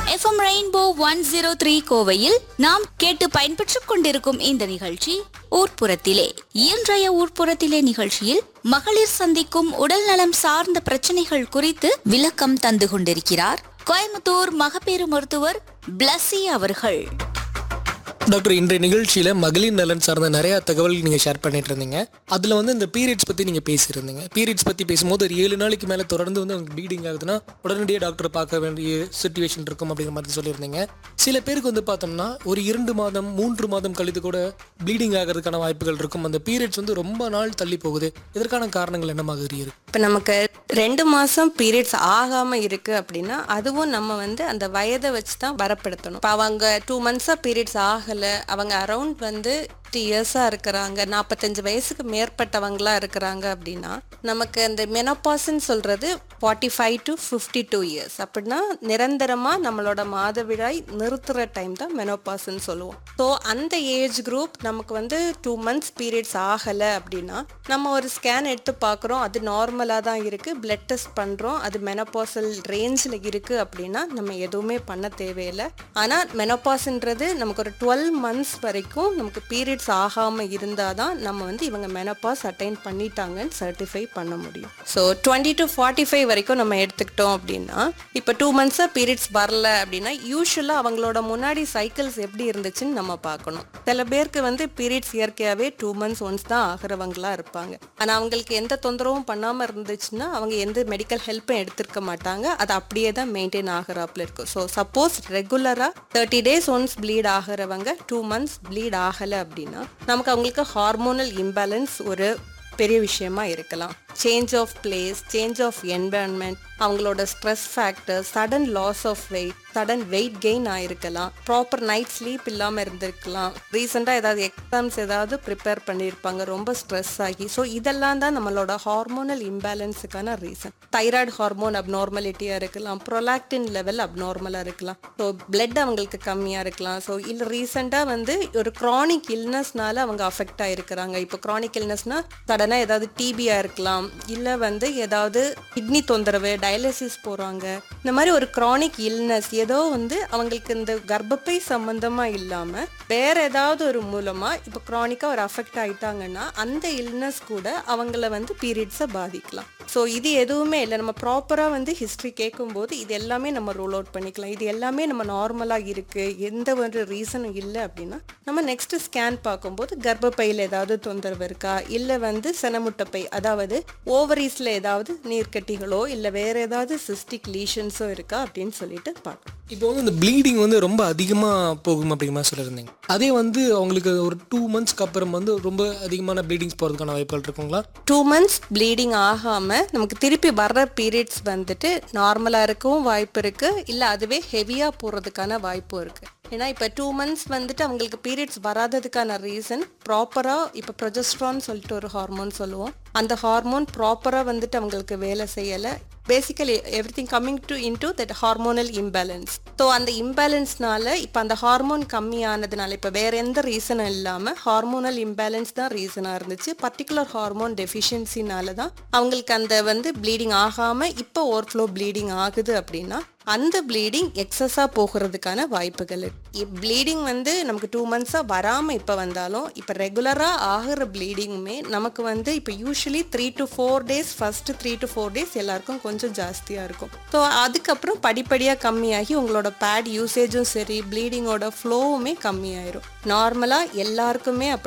FM Rainbow one zero three கோவையில் நாம் கேட்டு பயன்பெற்றுக் கொண்டிருக்கும் இந்த நிகழ்ச்சி ஊர்ப்புறத்திலே இன்றைய ஊர்ப்புறத்திலே நிகழ்ச்சியில் மகளிர் சந்திக்கும் உடல் நலம் சார்ந்த பிரச்சனைகள் குறித்து விளக்கம் தந்து கொண்டிருக்கிறார் கோயம்புத்தூர் மகப்பேறு மருத்துவர் பிளஸி அவர்கள் டாக்டர் இன்றைய நிகழ்ச்சியில் மகளிர் நலன் சார்ந்த நிறைய தகவல் நீங்கள் ஷேர் பண்ணிட்டு இருந்தீங்க அதில் வந்து இந்த பீரியட்ஸ் பற்றி நீங்கள் பேசியிருந்தீங்க பீரியட்ஸ் பற்றி பேசும்போது ஒரு ஏழு நாளைக்கு மேலே தொடர்ந்து வந்து உங்களுக்கு ப்ளீடிங் ஆகுதுன்னா உடனடியாக டாக்டரை பார்க்க வேண்டிய சுச்சுவேஷன் இருக்கும் அப்படிங்கிற மாதிரி சொல்லியிருந்தீங்க சில பேருக்கு வந்து பார்த்தோம்னா ஒரு இரண்டு மாதம் மூன்று மாதம் கழித்து கூட ப்ளீடிங் ஆகிறதுக்கான வாய்ப்புகள் இருக்கும் அந்த பீரியட்ஸ் வந்து ரொம்ப நாள் தள்ளி போகுது இதற்கான காரணங்கள் என்ன மாதிரி இருக்கு இப்போ நமக்கு ரெண்டு மாசம் பீரியட்ஸ் ஆகாம இருக்கு அப்படின்னா அதுவும் நம்ம வந்து அந்த வயதை வச்சு தான் வரப்படுத்தணும் இப்போ அவங்க டூ மந்த்ஸா பீரியட்ஸ் ஆகல அவங்க அரௌண்ட் வந்து ஃபிஃப்டி இயர்ஸா இருக்கிறாங்க நாற்பத்தஞ்சு வயசுக்கு மேற்பட்டவங்களா இருக்கிறாங்க அப்படின்னா நமக்கு அந்த மெனோபாஸ்ன்னு சொல்றது forty five to fifty two years அப்படின்னா நிரந்தரமா நம்மளோட மாதவிடாய் நிறுத்துற டைம் தான் மெனோபாஸ்ன்னு சொல்லுவோம் ஸோ அந்த ஏஜ் குரூப் நமக்கு வந்து டூ மந்த்ஸ் பீரியட்ஸ் ஆகலை அப்படின்னா நம்ம ஒரு ஸ்கேன் எடுத்து பார்க்குறோம் அது நார்மலாக தான் இருக்குது பிளட் டெஸ்ட் பண்ணுறோம் அது மெனோபாசல் ரேஞ்சில் இருக்குது அப்படின்னா நம்ம எதுவுமே பண்ண தேவையில்லை ஆனால் மெனோபாஸ்ன்றது நமக்கு ஒரு டுவெல் மந்த்ஸ் வரைக்கும் நமக்கு பீரியட்ஸ் ஆகாமல் இருந்தால் தான் நம்ம வந்து இவங்க மெனோபாஸ் அட்டைன் பண்ணிட்டாங்கன்னு சர்டிஃபை பண்ண முடியும் so twenty to forty five வரைக்கும் நம்ம எடுத்துக்கிட்டோம் அப்படின்னா இப்போ டூ மந்த்ஸாக பீரியட்ஸ் வரல அப்படின்னா யூஸ்வலாக அவங்களோட முன்னாடி சைக்கிள்ஸ் எப்படி இருந்துச்சுன்னு நம்ம பார்க்கணும் சில பேருக்கு வந்து பீரியட்ஸ் இயற்கையாகவே டூ மந்த்ஸ் ஒன்ஸ் தான் ஆகிறவங்களா இருப்பாங்க ஆனால் அவங்களுக்கு எந்த தொந்தரவும் பண்ணாமல் இருந்துச்சுன்னா அவங்க எந்த மெடிக்கல் ஹெல்ப்பும் எடுத்திருக்க மாட்டாங்க அது அப்படியே தான் மெயின்டைன் ஆகிறாப்புல இருக்கும் ஸோ சப்போஸ் ரெகுலராக தேர்ட்டி டேஸ் ஒன்ஸ் ப்ளீட் ஆகிறவங்க டூ மந்த்ஸ் ப்ளீட் ஆகலை அப்படின்னா நமக்கு அவங்களுக்கு ஹார்மோனல் இம்பேலன்ஸ் ஒரு பெரிய விஷயமா இருக்கலாம் change of place change of environment அவங்களோட stress factor sudden loss of weight sudden weight gain ஆயிருக்கலாம் ப்ராப்பர் நைட் ஸ்லீப் இல்லாமல் இருந்திருக்கலாம் ரீசெண்டாக ஏதாவது எக்ஸாம்ஸ் ஏதாவது ப்ரிப்பேர் பண்ணியிருப்பாங்க ரொம்ப ஸ்ட்ரெஸ் ஆகி ஸோ இதெல்லாம் தான் நம்மளோட ஹார்மோனல் இம்பேலன்ஸுக்கான ரீசன் தைராய்டு ஹார்மோன் அப்நார்மலிட்டியாக இருக்கலாம் ப்ரொலாக்டின் லெவல் அப்நார்மலாக இருக்கலாம் ஸோ பிளட் அவங்களுக்கு கம்மியாக இருக்கலாம் ஸோ இல்லை ரீசெண்டாக வந்து ஒரு க்ரானிக் இல்னஸ்னால அவங்க அஃபெக்ட் ஆயிருக்கிறாங்க இப்போ க்ரானிக் இல்னஸ்னா சடனாக ஏதாவது டிபியாக இருக்கலாம் இல்லை வந்து ஏதாவது கிட்னி தொந்தரவு டயாலிசிஸ் போகிறாங்க இந்த மாதிரி ஒரு க்ரானிக் இல்னஸ் ஏதோ வந்து அவங்களுக்கு இந்த கர்ப்பப்பை சம்பந்தமாக இல்லாமல் வேற ஏதாவது ஒரு மூலமாக இப்போ க்ரானிக்காக ஒரு அஃபெக்ட் ஆயிட்டாங்கன்னா அந்த இல்னஸ் கூட அவங்கள வந்து பீரியட்ஸை பாதிக்கலாம் ஸோ இது எதுவுமே இல்லை நம்ம ப்ராப்பராக வந்து ஹிஸ்ட்ரி கேட்கும்போது இது எல்லாமே நம்ம ரூல் அவுட் பண்ணிக்கலாம் இது எல்லாமே நம்ம நார்மலாக இருக்குது எந்த ஒரு ரீசனும் இல்லை அப்படின்னா நம்ம நெக்ஸ்ட் ஸ்கேன் பார்க்கும்போது கர்ப்பப்பையில் ஏதாவது தொந்தரவு இருக்கா இல்லை வந்து செனமுட்டப்பை அதாவது ஓவரீஸில் ஏதாவது நீர்க்கட்டிகளோ இல்லை வேற ஏதாவது சிஸ்டிக் லீஷன்ஸோ இருக்கா அப்படின்னு சொல்லிட்டு பார்க்கணும் இப்போ வந்து இந்த ப்ளீடிங் வந்து ரொம்ப அதிகமாக போகும் அப்படிங்கிற மாதிரி சொல்லியிருந்தீங்க அதே வந்து அவங்களுக்கு ஒரு டூ மந்த்ஸ்க்கு அப்புறம் வந்து ரொம்ப அதிகமான ப்ளீடிங்ஸ் போகிறதுக்கான வாய்ப்புகள் இருக்குங்களா டூ மந்த்ஸ் ப்ளீடிங் ஆகாமல் நமக்கு திருப்பி வர்ற பீரியட்ஸ் வந்துட்டு நார்மலாக இருக்கவும் வாய்ப்பு இருக்குது இல்லை அதுவே ஹெவியாக போகிறதுக்கான வாய்ப்பும் இருக்குது ஏன்னா இப்போ டூ மந்த்ஸ் வந்துட்டு அவங்களுக்கு பீரியட்ஸ் வராததுக்கான ரீசன் ப்ராப்பராக இப்போ ப்ரொஜெஸ்ட்ரான் சொல்லிட்டு ஒரு ஹார்மோன் சொல்லுவோம் அந்த ஹார்மோன் ப்ராப்பராக வந்துட்டு அவங்களுக்கு வேலை செய்யலை basically everything coming to into that hormonal imbalance so அந்த இம்பேலன்ஸ்னால இப்போ அந்த ஹார்மோன் கம்மியானதுனால இப்போ வேற எந்த ரீசனும் இல்லாமல் ஹார்மோனல் இம்பேலன்ஸ் தான் ரீசனாக இருந்துச்சு பர்டிகுலர் ஹார்மோன் டெஃபிஷியன்சினால தான் அவங்களுக்கு அந்த வந்து ப்ளீடிங் ஆகாமல் இப்போ ஓவர்ஃப்ளோ ப்ளீடிங் ஆகுது அப்படின்னா அந்த ப்ளீடிங் எக்ஸஸாக போகிறதுக்கான வாய்ப்புகள் இருக்கு ப்ளீடிங் வந்து நமக்கு டூ மந்த்ஸாக வராமல் இப்போ வந்தாலும் இப்போ ரெகுலராக ஆகிற ப்ளீடிங்குமே நமக்கு வந்து இப்போ usually three to four days first three to four days எல்லாருக்கும் கொஞ்சம் ஜாஸ்தியாக இருக்கும் ஸோ அதுக்கப்புறம் படிப்படியாக கம்மியாகி உங்களோட பேட் யூசேஜும் சரி ப்ளீடிங்கோட ஃப்ளோவுமே கம்மியாயிரும் நார்மலாக எல்லாருக்குமே அப்படி